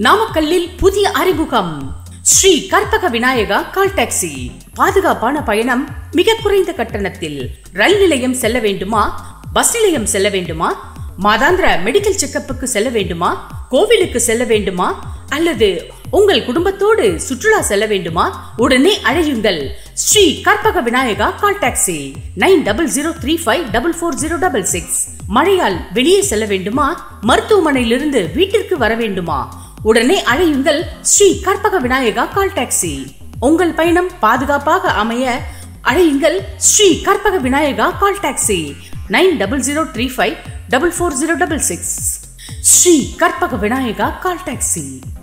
நாமக்கல்லில் புதிய அறிமுகம் ஸ்ரீ கற்பக விநாயகா கால் டாக்ஸி பாதுகாப்பான பயணம் மிக குறைந்த கட்டணத்தில் ரயில் நிலையம் செல்ல வேண்டுமா பஸ் நிலையம் செல்ல வேண்டுமா மாதாந்திர மெடிக்கல் செக்கப்புக்கு செல்ல வேண்டுமா கோவிலுக்கு செல்ல வேண்டுமா அல்லது உங்கள் குடும்பத்தோடு சுற்றுலா செல்ல வேண்டுமா உடனே அழையுங்கள் Shri Karpaga Vinayaka call taxi nine double zero three five double four zero double six மழையால் வெளியே செல்ல வேண்டுமா மருத்துவமனையிலிருந்து வீட்டிற்கு வர வேண்டுமா உடனே அழையுங்கள் ஸ்ரீ கற்பக விநாயகா கால் டாக்ஸி உங்கள் பயணம் பாதுகாப்பாக அமைய அழையுங்கள் Shri Karpaga Vinayaka call taxi nine double zero three five double four zero double six Shri Karpaga Vinayaka call taxi